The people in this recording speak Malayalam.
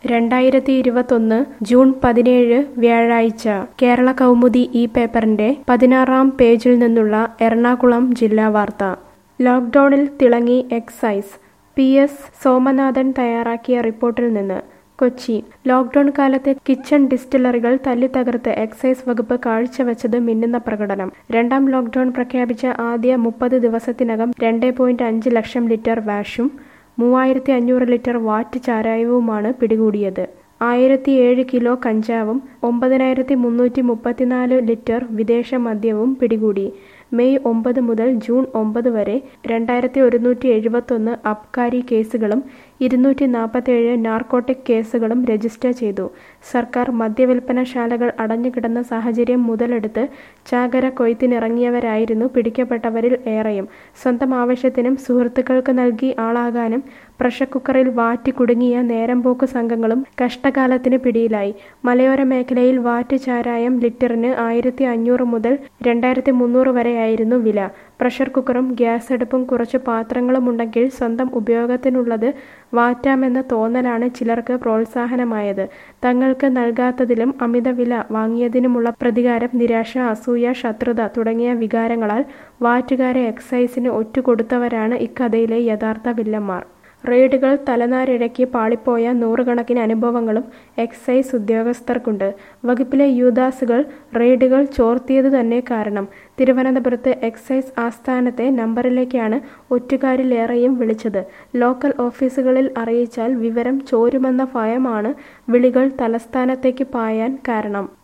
രണ്ടായിരത്തി ഇരുപത്തൊന്ന് ജൂൺ പതിനേഴ് വ്യാഴാഴ്ച കേരള കൗമുദി ഈ പേപ്പറിന്റെ പതിനാറാം പേജിൽ നിന്നുള്ള എറണാകുളം ജില്ലാ വാർത്ത ലോക്ക്ഡൌണിൽ തിളങ്ങി എക്സൈസ് പി എസ് സോമനാഥൻ തയ്യാറാക്കിയ റിപ്പോർട്ടിൽ നിന്ന് കൊച്ചി ലോക്ക്ഡൌൺ കാലത്ത് കിച്ചൺ ഡിസ്റ്റിലറികൾ തല്ലിത്തകർത്ത് എക്സൈസ് വകുപ്പ് കാഴ്ചവെച്ചത് മിന്നുന്ന പ്രകടനം രണ്ടാം ലോക്ക്ഡൌൺ പ്രഖ്യാപിച്ച ആദ്യ മുപ്പത് ദിവസത്തിനകം രണ്ട് പോയിന്റ് അഞ്ച് ലക്ഷം ലിറ്റർ വാഷും മൂവായിരത്തി അഞ്ഞൂറ് ലിറ്റർ വാറ്റ് ചാരായവുമാണ് പിടികൂടിയത് ആയിരത്തി ഏഴ് കിലോ കഞ്ചാവും ഒമ്പതിനായിരത്തി മുന്നൂറ്റി മുപ്പത്തിനാല് ലിറ്റർ വിദേശ മദ്യവും പിടികൂടി മെയ് ഒമ്പത് മുതൽ ജൂൺ ഒമ്പത് വരെ രണ്ടായിരത്തി ഒരുന്നൂറ്റി എഴുപത്തൊന്ന് അബ്കാരി കേസുകളും ഇരുന്നൂറ്റി നാൽപ്പത്തേഴ് നാർക്കോട്ടിക് കേസുകളും രജിസ്റ്റർ ചെയ്തു സർക്കാർ മദ്യവിൽപ്പനശാലകൾ അടഞ്ഞുകിടന്ന സാഹചര്യം മുതലെടുത്ത് ചാകര കൊയ്ത്തിനിറങ്ങിയവരായിരുന്നു പിടിക്കപ്പെട്ടവരിൽ ഏറെയും സ്വന്തം ആവശ്യത്തിനും സുഹൃത്തുക്കൾക്ക് നൽകി ആളാകാനും പ്രഷർ കുക്കറിൽ വാറ്റ് കുടുങ്ങിയ നേരംപോക്ക് സംഘങ്ങളും കഷ്ടകാലത്തിന് പിടിയിലായി മലയോര മേഖലയിൽ വാറ്റ് ചാരായം ലിറ്ററിന് ആയിരത്തി അഞ്ഞൂറ് മുതൽ രണ്ടായിരത്തി മുന്നൂറ് വരെയായിരുന്നു വില പ്രഷർ കുക്കറും ഗ്യാസ് അടുപ്പും കുറച്ച് പാത്രങ്ങളും ഉണ്ടെങ്കിൽ സ്വന്തം ഉപയോഗത്തിനുള്ളത് വാറ്റാമെന്ന തോന്നലാണ് ചിലർക്ക് പ്രോത്സാഹനമായത് തങ്ങൾക്ക് നൽകാത്തതിലും അമിത വില വാങ്ങിയതിനുമുള്ള പ്രതികാരം നിരാശ അസൂയ ശത്രുത തുടങ്ങിയ വികാരങ്ങളാൽ വാറ്റുകാരെ എക്സൈസിന് ഒറ്റുകൊടുത്തവരാണ് ഇക്കഥയിലെ യഥാർത്ഥ വില്ലന്മാർ റെയ്ഡുകൾ തലനാരിഴയ്ക്ക് പാളിപ്പോയ നൂറുകണക്കിന് അനുഭവങ്ങളും എക്സൈസ് ഉദ്യോഗസ്ഥർക്കുണ്ട് വകുപ്പിലെ യൂദാസുകൾ റെയ്ഡുകൾ ചോർത്തിയത് തന്നെ കാരണം തിരുവനന്തപുരത്ത് എക്സൈസ് ആസ്ഥാനത്തെ നമ്പറിലേക്കാണ് ഒറ്റുകാരിലേറെയും വിളിച്ചത് ലോക്കൽ ഓഫീസുകളിൽ അറിയിച്ചാൽ വിവരം ചോരുമെന്ന ഭയമാണ് വിളികൾ തലസ്ഥാനത്തേക്ക് പായാൻ കാരണം